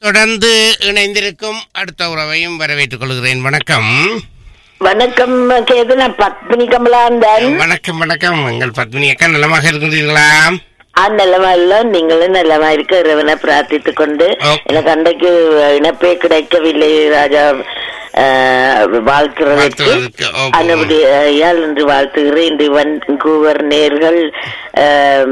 தொடர்ந்து இணைந்திருக்கும் அடுத்த உறவையும் வரவேற்றுக் கொள்கிறேன் வணக்கம் வணக்கம் கேது நான் பத்மினி கமலாந்தன் வணக்கம் வணக்கம் எங்கள் பத்மினி அக்கா நலமாக இருக்கின்றீர்களா ஆ நல்லமா இல்ல நீங்களும் நல்லமா இருக்க இறைவனை பிரார்த்தித்துக் கொண்டு ஓ. எனக்கு அன்றைக்கு இணைப்பே கிடைக்கவில்லை ராஜா ஆஹ், வாழ்த்துறதற்கு வாழ்த்துவதற்கு, ஓ, ஓ. அனுபடியால் என்று வாழ்த்துகிறேன் இன்று வன்கூவர் நேர்கள் ஆம்,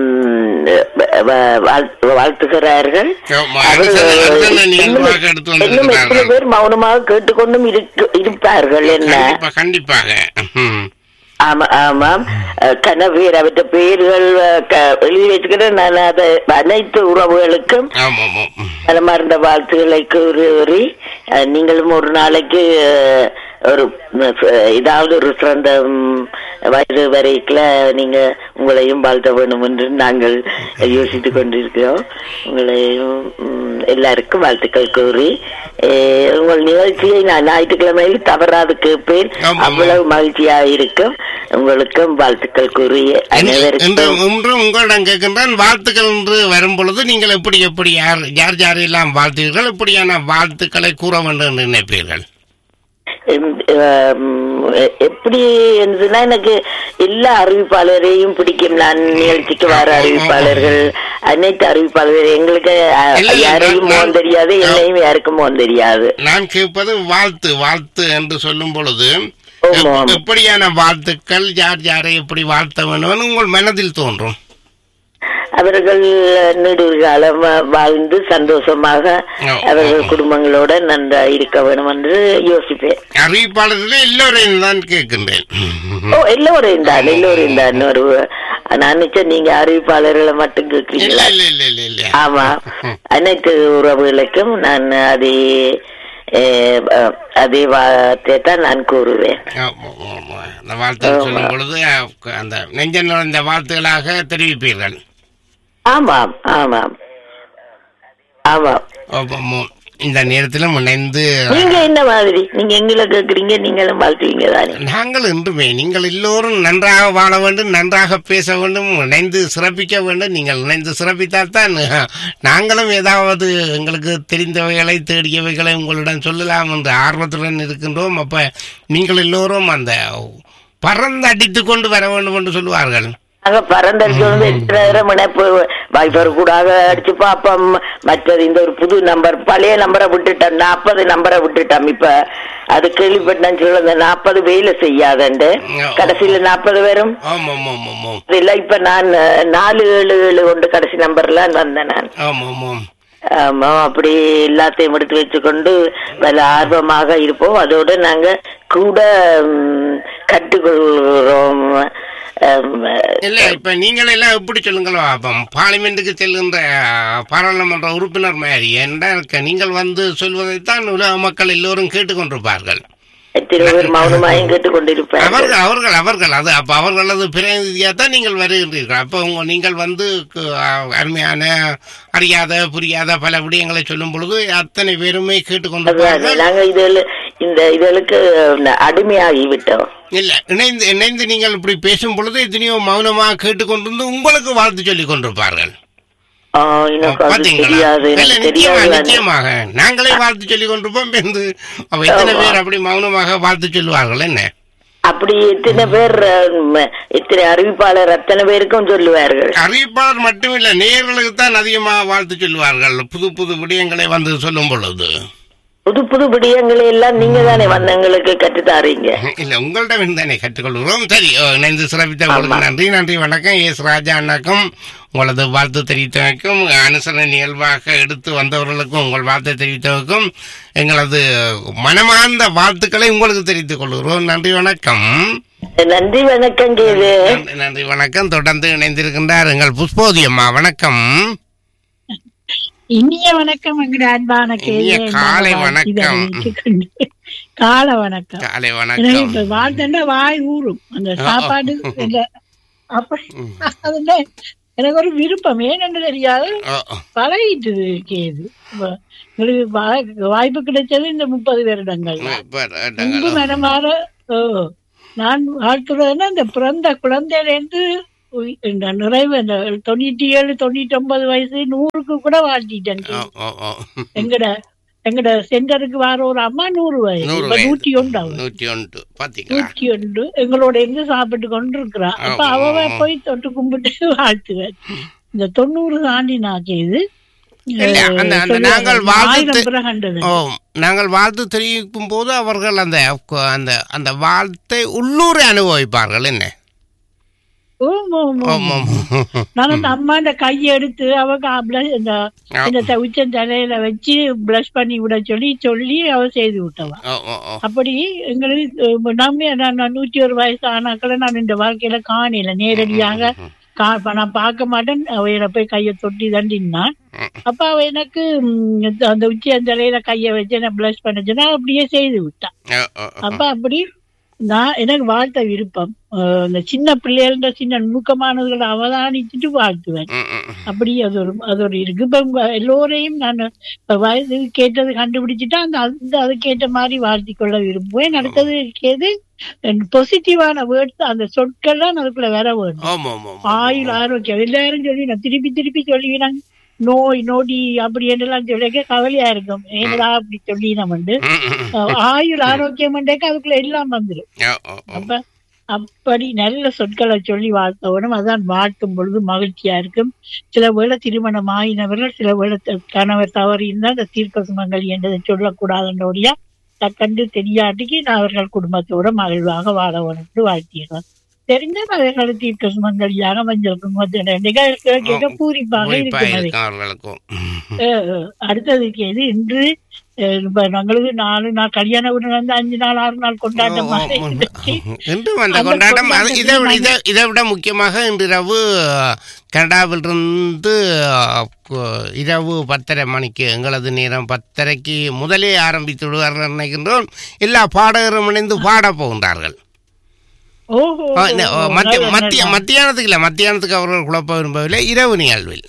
வ- வாழ்த்து- வாழ்த்துகிறார்கள் ஆமா, அவர்கள் அடுத்த- அடுத்த நிகழ்வாக இன்னும் எடுத்து இன்னும் எத்தனை வந்திருக்கிறார்கள். பேர் மௌனமாக கேட்டுக்கொண்டும் இருக்கு- இருப்பார்கள் என்ன கண்டிப்பா கண்டிப்பாக ம். ஆமா ஆமாம் அஹ், கனவீர் அவற்ற பெயர்கள் அஹ், க- எழுதி வச்சுக்கிறேன் நான் அதை அனைத்து உறவுகளுக்கும் ஆமா ஆமா ம். மனமார்ந்த வாழ்த்துக்களை கூறி அஹ், நீங்களும் ஒரு நாளைக்கு அஹ், ஒரு அஹ், ஏதாவது ஒரு சிறந்த ம், வயது வரைக்குல நீங்க உங்களையும் வாழ்த்த வேண்டும் என்று நாங்கள் யோசித்துக் கொண்டிருக்கிறோம் உங்களையும் ம், எல்லாருக்கும் வாழ்த்துக்கள் கூறி அஹ், உங்கள் நிகழ்ச்சியை நான் ஞாயிற்றுக்கிழமையில் தவறாது கேட்பேன் ஆமாம். அவ்வளவு மகிழ்ச்சியா இருக்கும் உங்களுக்கும் வாழ்த்துக்கள் கூறி இன்று அனைவருக்கும் இன்று உங்களிடம் கேட்கின்றேன் வாழ்த்துக்கள் என்று வரும் பொழுது நீங்கள் எப்படி எப்படி யார் யார் யாரெல்லாம் வாழ்த்தீர்கள் எப்படியான வாழ்த்துக்களை கூற வேண்டும் என்று நினைப்பீர்கள் எம்- ஆம், எ- எப்படி இருந்ததுன்னா எனக்கு எல்லா அறிவிப்பாளரையும் பிடிக்கும் நான் நிகழ்ச்சிக்கு வர அறிவிப்பாளர்கள் அனைத்து அறிவிப்பாளர்கள் எங்களுக்கு அ, இல்லை, யாரையும் நான்- முகம் தெரியாது நான்- என்னையும் யாருக்கும் முகம் தெரியாது நான் கேட்பது வாழ்த்து வாழ்த்து என்று சொல்லும் பொழுது ஆமாம். எப்- எப்படியான வாழ்த்துக்கள் யார் யாரை எப்படி வாழ்த்த வேண்டும் உங்கள் மனதில் தோன்றும் அவர்கள் நெடுகாலம் காலம் வாழ்ந்து சந்தோஷமாக ஓ, அவர்கள் ஓ, ஓ. குடும்பங்களோட நன்றாக இருக்க வேண்டும் என்று யோசிப்பேன் அறிவிப்பாளர்களே எல்லோரையும் தான் கேட்கின்றேன் ஓ எல்லோரையும் தான் எல்லோரையும் தான் ஒரு நான் நினைச்சேன் நீங்க அறிவிப்பாளர்களை மட்டும் இல்ல கேட்கிறீங்களா இல்ல இல்ல இல்ல இல்ல ஆமா அனைத்து உறவுகளுக்கும் நான் அதே அஹ், அஹ், அதே வார்த்தை தான் நான் கூறுவேன் ஆமா, ஆமா. அந்த வாழ்த்து சொல்லும் பொழுது அஹ், அந்த நெஞ்ச நுழைந்த வாழ்த்துகளாக தெரிவிப்பீர்கள் ஆமாம் ஆமாம் ஆமாம் ஆமாம். இந்த நேரத்திலும் இணைந்து நீங்க என்ன மாதிரி நீங்க எங்களை கேக்குறீங்க நீங்களும் வாழ்த்துவீங்க தானே நாங்கள் இன்றுமே நீங்கள் எல்லோரும் நன்றாக வாழ வேண்டும் நன்றாக பேச வேண்டும் இணைந்து சிறப்பிக்க வேண்டும் நீங்கள் இணைந்து சிறப்பித்தால் தான் நாங்களும் ஏதாவது எங்களுக்கு தெரிந்தவைகளை தேடியவைகளை உங்களிடம் சொல்லலாம் என்று ஆர்வத்துடன் இருக்கின்றோம் அப்ப நீங்கள் எல்லோரும் அந்த பறந்து அடித்து கொண்டு வர வேண்டும் என்று சொல்லுவார்கள் நாங்க பறந்தடிச்சு வந்து எத்தனை நேரம் இணைப்பு வைஃபர் கூட அடிச்சு பாப்போம் மற்றது இந்த ஒரு புது நம்பர் பழைய நம்பரை விட்டுட்டோம் நாற்பது நம்பரை விட்டுட்டோம் இப்ப அது கேள்விப்பட்டேன்னு சொல்ல அந்த நாற்பது வேலை செய்யாதண்டு கடைசியில நாற்பது வரும் ஆமாம் ஆமாம் ஆமாம் இல்ல இப்ப நான் அஹ், நாலு ஏழு ஏழு கொண்டு கடைசி நம்பர்ல வந்தேன் நான் ஆமாம் ஆமாம் ஆமா அப்படி எல்லாத்தையும் எடுத்து வச்சுக்கொண்டு நல்ல ஆர்வமாக இருப்போம் அதோட நாங்க கூட ம், கற்றுக்கொள்கிறோம் ஆம், இல்ல இப்ப நீங்கள் எல்லாம் எப்படி சொல்லுங்களோ அப்ப பார்லிமெண்ட்டுக்கு செல்கின்ற அஹ், பாராளுமன்ற உறுப்பினர் மாதிரி என்றால் நீங்கள் வந்து சொல்வதைத்தான் உலக மக்கள் எல்லோரும் கேட்டுக்கொண்டிருப்பார்கள் எத்தனை பேர் மௌனமாயும் கேட்டுக்கொண்டிருப்பார்கள் அவர்கள் அவர்கள் அவர்கள் அது அப்ப அவர்களது பிரதிநிதியா தான் நீங்கள் வருகின்றீர்கள் அப்ப உங்க நீங்கள் வந்து கு- அஹ், அருமையான அறியாத புரியாத பல விடயங்களை சொல்லும் பொழுது அத்தனை பேருமே அதுதான் கேட்டுக்கொண்டிருப்பார்கள் நாங்க இதுல இந்த இதழுக்கு அடிமையாகி விட்டோம் இல்ல இணைந்து இணைந்து நீங்கள் இப்படி பேசும் பொழுது எத்தனையோ மௌனமாக கேட்டுக்கொண்டிருந்து உங்களுக்கு வாழ்த்து சொல்லிக் கொண்டிருப்பார்கள் ஆ, எனக்கு அது பாத்தீங்களா? தெரியாது இல்ல, எனக்கு நிச்சயமா, தெரியாது நிச்சயமாக நாங்களே வாழ்த்து சொல்லிக் கொண்டிருப்போம் என்று அவ எத்தனை ஆமா. பேர் அப்படி மௌனமாக வாழ்த்து சொல்லுவார்கள் என்ன அப்படி எத்தனை பேர் ம், எத்தனை அறிவிப்பாளர் அத்தனை பேருக்கும் சொல்லுவார்கள் அறிவிப்பாளர் மட்டுமில்ல நேயர்களுக்கு தான் அதிகமாக வாழ்த்து சொல்லுவார்கள் புது புது விடயங்களை வந்து சொல்லும் பொழுது புது புது விடயங்களை எல்லாம் நீங்க தானே வந்து எங்களுக்கு கற்றுத்தாரீங்க இல்ல உங்கள்கிட்ட தானே கற்றுக்கொள்கிறோம் சரி ஓ, இணைந்து சிறப்பித்த உங்களுக்கு நன்றி நன்றி வணக்கம் எஸ் ராஜா அண்ணாக்கும் உங்களது வாழ்த்து தெரிவித்தவருக்கும் அனுசரணை நிகழ்வாக எடுத்து வந்தவர்களுக்கும் உங்கள் வாழ்த்தை தெரிவித்தவருக்கும் எங்களது மனமார்ந்த வாழ்த்துக்களை உங்களுக்கு தெரிவித்துக் கொள்கிறோம் நன்றி வணக்கம் நன்றி வணக்கம் கேது நன்றி, நன்றி வணக்கம் தொடர்ந்து இணைந்திருக்கின்றார் எங்கள் புஷ்போதி அம்மா வணக்கம் இனிய வணக்கம் எங்கட அன்பான இனிய கேள்வி காலை வணக்கம். கால வணக்கம் காலை எனக்கு வணக்கம் இப்ப வாழ்த்தண்டா வாய் ஊறும் அந்த சாப்பாடு இந்த அப்ப அதுல எனக்கு ஒரு விருப்பம் ஏனென்று தெரியாது ஓ, பழகிட்டுது கேது இப்ப எங்களுக்கு வா- வாய்ப்பு கிடைச்சது இந்த முப்பது வருடங்கள் தான். இப்ப முன்பு மனமாற ஓ நான் வாழ்த்துறதுன்னா இந்த பிறந்த குழந்தையிலேருந்து உய்- இந்த நிறைவு இந்த தொண்ணூத்தி ஏழு தொண்ணூத்தி ஒன்பது வயசு நூறுக்கு கூட வாழ்த்திட்டேன் ஓ ஓ ஓ எங்கட எங்கட சென்டருக்கு வர ஒரு அம்மா நூறு வயசு நூறு இப்ப வயது. நூற்றி ஒன்று அவ நூற்றி ஒன்று பார்த்தீங்களா நூற்றி ஒன்று எங்களோட இருந்து சாப்பிட்டு கொண்டு இருக்கிறா அப்ப ஆமா, அவ ஆமா. போய் தொட்டு கும்பிட்டு வாழ்த்துவேன் இந்த தொண்ணூறு தாண்டி நான் செய்து இல்ல, அந்த- அந்த சொல்லுவாங்க, நாங்கள் வாழ்த்து- ஆயிரம் பிறகண்டது ஓ நாங்கள் வாழ்த்து தெரிவிக்கும் போது அவர்கள் அந்த அந்த அந்த வாழ்த்தை உள்ளூரை அனுபவிப்பார்கள் என்ன ஓம் ஓம் ஓம். ஆமாம் நான் அந்த அம்மாண்ட கையை எடுத்து அவங்க blush- இந்த இந்த த- உச்சம் தலையில வச்சு பிரஷ் பண்ணி விட சொல்லி சொல்லி அவ செய்து விட்டவா ஓ ஓ ஓ அப்படி எங்களுக்கு அஹ், நம்ம நான் நான் நூற்றி ஒரு வயசு ஆனாக்களை நான் இந்த வாழ்க்கையில காணல நேரடியாக கா- இப்ப நான் பார்க்க மாட்டேன் அவையில போய் கையை தொட்டி தண்டினான் அப்ப அவ எனக்கு ம், அந்த உச்சி அந்த தலையில கையை வச்சு என்ன பிளஸ் பண்ணச்சுன்னா அப்படியே செய்து விட்டான் ஓ, ஓ, ஓ. அப்ப அப்படி நான் எனக்கு வாழ்த்த விருப்பம் அஹ், இந்த சின்ன பிள்ளைகள சின்ன நுணுக்கமானதுகளை அவதானிச்சுட்டு வாழ்த்துவேன் ம், ம், ம். அப்படி அது ஒரு அது ஒரு இருக்கு இப்ப உங்க எல்லோரையும் நான் இப்ப வயது கேட்டது கண்டுபிடிச்சிட்டா அந்த அந்த அதுக்கேற்ற மாதிரி வாழ்த்தி கொள்ள விரும்புவேன் அடுத்தது கேது பாசிட்டிவான வேர்ட்ஸ் அந்த சொற்கள்லாம் அதுக்குள்ள வர வேணும் ஆமாம் ஆமாம் ஆயுள் ஆரோக்கியம் எல்லாரும் சொல்லி நான் திருப்பி திருப்பி சொல்லுவீங்க நோய் நொடி அப்படி என்றெல்லாம் சொல்லிக்க கவலையா இருக்கும் ஏனடா அப்படி சொல்லி நம்ம வந்து ம், ம், ம். அஹ், ஆயுள் ஆரோக்கியம் அதுக்குள்ள எல்லாம் வந்துடும் ஓ, ஓ, ஓ. அப்ப அப்படி நல்ல சொற்களை சொல்லி வாழ்த்தவனும் அதான் வாழ்த்தும் பொழுது மகிழ்ச்சியா இருக்கும் சில வேளை திருமணம் ஆயினவர்கள் சில வேளை த- கணவர் தவறி இருந்தால் அந்த தீர்க்க சுமங்கலி என்றதை சொல்லக்கூடாதுன்றோடியா தக்கண்டு தெரியாட்டிக்கு நான் அவர்கள் குடும்பத்தோட மகிழ்வாக வாழ வேண்டும் வாழ்த்திடுறேன் தெரிஞ்சால் அவர்கள் தீர்க்க சுமங்கலியாக மஞ்சள் குங்குமத்தின நிகழ்ச்சிகளை கேட்க பூரிப்பாக குறிப்பா இருக்கும் அது. இருக்கும் அவர்களுக்கும் அஹ் அஹ் அடுத்ததுக்கு எது இன்று அஹ் இப்ப நாங்களுக்கு நாலு நாள் கல்யாண வீடு வந்து அஞ்சு நாள் ஆறு நாள் கொண்டாட்டம் மாதிரி இருந்துச்சு. இன்றும் அந்த அந்த கொண்டாட்டம் அது கொண்டாட்டத்தில் இதை விட நாங்கள் இதை இதை விட முக்கியமாக இன்று இரவு கனடாவிலிருந்து அஹ், கு- இரவு பத்தரை மணிக்கு எங்களது நேரம் பத்தரைக்கு முதலே ஆரம்பித்து விடுவார்கள் நினைக்கின்றோம் எல்லா பாடகரும் இணைந்து பாடப் போகின்றார்கள் ஓஹோ அஹ், இந்த, அஹ், மத்திய நல்ல, மத்திய நல்ல. மத்தியானத்துக்கு இல்லை மத்தியானத்துக்கு அவர்கள் குழப்ப விரும்பவில்லை இரவு நிகழ்வில்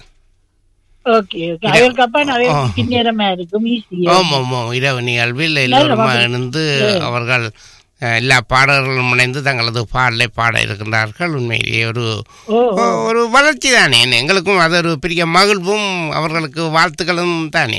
ஓகே ஓகே அவருக்கு அப்ப நிறைய ஆ. பின்னேரமா இருக்கும் ஈஸியா ஆமாம் ஆமாம் இரவு நிகழ்வில் எல்லோரும் அப்படி. இணைந்து அவர்கள் அஹ், எல்லா பாடகர்களும் இணைந்து தங்களது பாடலை பாட இருக்கின்றார்கள் உண்மையிலேயே ஒரு ஓ ஒ- ஒரு வளர்ச்சி தானே எங்களுக்கும் அது ஒரு பெரிய மகிழ்வும் அவர்களுக்கு வாழ்த்துக்களும் தானே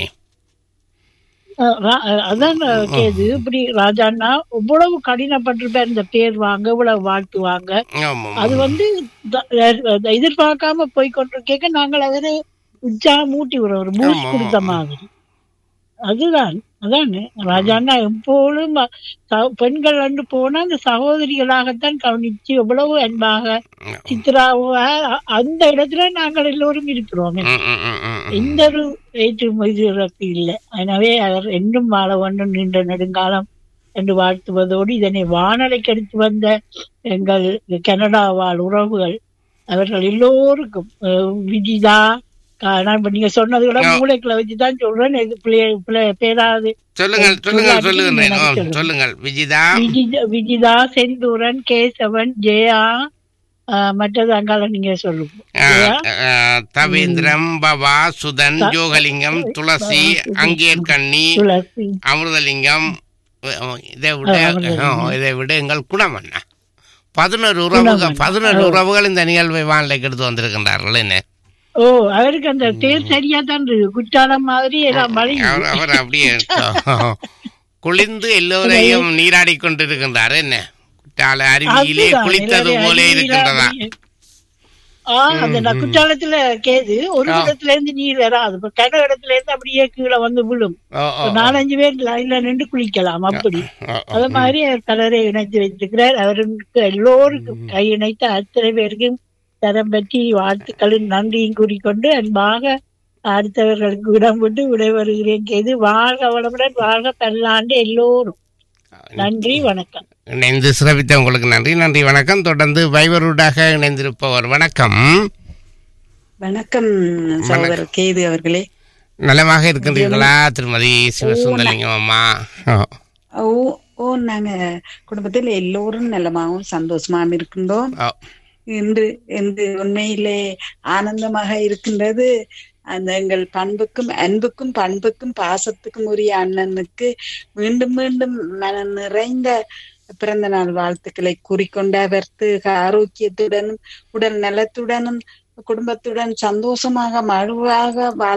அஹ் ரா- அஹ் அதான் கேது இப்படி ராஜாண்ணா இவ்வளவு கடினப்பட்டிருப்பார் இந்த பேர் வாங்க இவ்வளவு வாழ்த்துவாங்க ஆமாம் அது வந்து த- அஹ் எதிர்பார்க்காம போய் கொண்டிருக்க நாங்கள் அதில் உற்சாகம் மூட்டி விடுறோம் ஒரு பூஸ்ட் ஆமா, கொடுத்த ஆமா. மாதிரி அதுதான் அதானே ராஜாண்ணா எப்பொழுதும் அ- ச- பெண்கள் வந்து போனா அந்த சகோதரிகளாகத்தான் கவனிச்சு எவ்வளவு அன்பாக சித்ராவோ அ- அந்த இடத்துல நாங்கள் எல்லோரும் இருக்கிறோம் ம், ம், ம், ம், ம். எந்த ஒரு வேற்றுமதி இறப்பு இல்லை எனவே அவர் என்றும் வாழ வேண்டும் நீண்ட நெடுங்காலம் என்று வாழ்த்துவதோடு இதனை வானலைக்கு எடுத்து வந்த எங்கள் கனடா வாழ் உறவுகள் அவர்கள் எல்லோருக்கும் அஹ், விஜிதா கா- நான் இப்ப நீங்க சொன்னது கூட ஆ. மூளைக்குள்ள வச்சுதான் சொல்றேன் இது பிள்ளை- பிள்ளை- பேராது சொல்லுங்கள் சொல்லுங்கள் சொல்லாட்டி சொல்லுங்கள் நீங்க ஆ, சொல்லுங்க. சொல்லுங்கள் விஜிதா விஜிதா விஜிதா செந்தூரன் கேசவன் ஜெயா அஹ், மற்றது அங்கால நீங்க சொல்லுங்க ஆ, ஜெயா ஆ, தவேந்திரம் பவா சுதன் த- ஜோகலிங்கம் துளசி சுதன். அங்கேற்கண்ணி துளசி அமிர்தலிங்கம் அஹ், இதை விட ஆ, அமிர்தலிங்கம். ஆ, இதை விட எங்கள் குணமண்ணா பதினோரு உறவுகள் குணமண்ணா. பதினோரு ஓ. உறவுகள் இந்த நிகழ்வை வானிலைக்கு எடுத்து வந்திருக்கின்றார்கள் என்ன ஓ அவருக்கு அந்த பேர் சரியா தான் இருக்கு குற்றாலம் மாதிரி எல்லாம் மழை அவர் அவர் அப்படியே குளிர்ந்து எல்லோரையும் நீராடி கொண்டிருக்கின்றார் என்ன குற்றால அருவியிலே அதுதான், குளித்தது எல்லாரும் போல அருவியில இருக்கின்றதா அப்படியே. ஆ, அந்த நான் குற்றாலத்துல கேது ஒரு ஆ. இடத்துல இருந்து நீர் வராது இப்ப கன இடத்துல இருந்து அப்படியே கீழே வந்து விழும் ஓ, ஓ, ஒரு நாலஞ்சு பேர் லைன்ல நின்று குளிக்கலாம் அப்படி ஓ, ஓ. அது மாதிரி அவர் கலரை இணைத்து வைத்திருக்கிறார் அவருக்கு எல்லோருக்கும் கை இணைத்த அத்தனை பேருக்கும் தரம் பற்றி வாழ்த்துக்களின் நன்றியும் கூறிக்கொண்டு அன்பாக அடுத்தவர்களுக்கு இடம் விட்டு விடைபெறுகிறேன் கேது வாழ்க வளமுடன் வாழ்க பல்லாண்டு எல்லோரும் நன்றி வணக்கம் இணைந்து சிறப்பித்த உங்களுக்கு நன்றி நன்றி வணக்கம் தொடர்ந்து வைவருடாக இணைந்திருப்பவர் வணக்கம் வணக்கம் சகோதரர் கேது அவர்களே நலமாக இருக்கின்றீர்களா திருமதி சிவசுந்தரலிங்கம் அம்மா ஓ, ஓ ஓ நாங்க குடும்பத்தில் எல்லோரும் நலமாகவும் சந்தோஷமாகவும் இருக்கின்றோம் ஓ, இன்று இன்று உண்மையிலே ஆனந்தமாக இருக்கின்றது அந்த எங்கள் பண்புக்கும் அன்புக்கும் பண்புக்கும் பாசத்துக்கும் உரிய அண்ணனுக்கு மீண்டும் மீண்டும் மன நிறைந்த பிறந்த நாள் வாழ்த்துக்களை கூறிக்கொண்டு அவர் தேக ஆரோக்கியத்துடனும் உடல் நலத்துடனும் குடும்பத்துடன் சந்தோஷமாக மகிழ்வாக வாழ